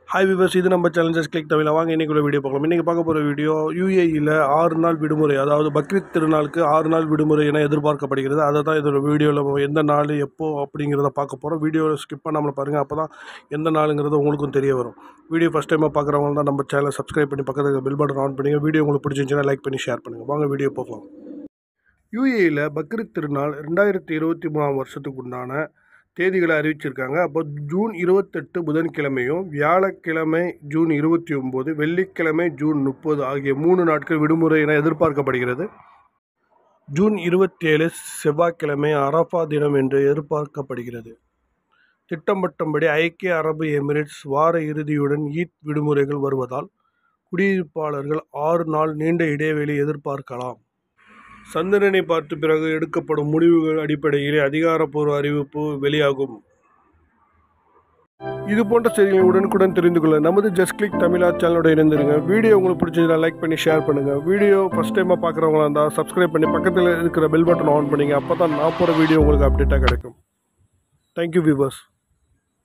hi viewers இது நம்ம challenges click Tamil வாங்க இன்றைக்குள்ள வீடியோ பார்க்கலாம் இன்றைக்கி பார்க்க போகிற வீடியோ யூஏஇயில் ஆறு நாள் விடுமுறை அதாவது பக்ரீத் திருநாளுக்கு ஆறு நாள் விடுமுறை என எதிர்பார்க்கப்படுகிறது அதை தான் இதோட வீடியோவில் எந்த நாள் எப்போ அப்படிங்கிறத பார்க்க போகிறோம் வீடியோவில் ஸ்கிப் பண்ணாமல் பாருங்கள் அப்போ தான் எந்த நாளுங்கிறது உங்களுக்கும் தெரிய வரும் வீடியோ ஃபஸ்ட் டைமாக பார்க்குறவங்க தான் நம்ம சேனலை சப்ஸ்கிரைப் பண்ணி பக்கத்தில் பெல் பட்டன் ஆன் பண்ணுங்கள் வீடியோ உங்களுக்கு பிடிச்சிருந்துச்சுன்னா லைக் பண்ணி ஷேர் பண்ணுங்கள் வாங்க வீடியோ போகலாம் யூஏஇயில் பக்ரீத் திருநாள் ரெண்டாயிரத்தி இருபத்தி மூணாம் வருஷத்துக்கு உண்டான தேதிகளை அறிவிச்சிருக்காங்க அப்போ ஜூன் இருபத்தெட்டு புதன்கிழமையும் வியாழக்கிழமை ஜூன் இருபத்தி ஒம்பது வெள்ளிக்கிழமை ஜூன் முப்பது ஆகிய மூணு நாட்கள் விடுமுறை என எதிர்பார்க்கப்படுகிறது ஜூன் இருபத்தேழு செவ்வாய்க்கிழமை அரஃபா தினம் என்று எதிர்பார்க்கப்படுகிறது திட்டமிட்டபடி ஐக்கிய அரபு எமிரேட்ஸ் வார இறுதியுடன் ஈத் விடுமுறைகள் வருவதால் குடியிருப்பாளர்கள் ஆறு நாள் நீண்ட இடைவெளி எதிர்பார்க்கலாம் சந்திரனை பார்த்த பிறகு எடுக்கப்படும் முடிவுகள் அடிப்படையிலே அதிகாரப்பூர்வ அறிவிப்பு வெளியாகும் இது போன்ற செய்திகளை உடனுக்குடன் தெரிந்து கொள்ள நமது ஜஸ்ட் கிளிக் தமிழா சேனலோட இணைந்திருங்க வீடியோ உங்களுக்கு பிடிச்சதுனா லைக் பண்ணி ஷேர் பண்ணுங்கள் வீடியோ ஃபஸ்ட் டைமாக பார்க்குறவங்களா இருந்தால் சப்ஸ்கிரைப் பண்ணி பக்கத்தில் இருக்கிற பெல் பட்டன் ஆன் பண்ணிங்க அப்போ தான் நான் போகிற வீடியோ உங்களுக்கு அப்டேட்டாக கிடைக்கும் தேங்க்யூ வியூவர்ஸ்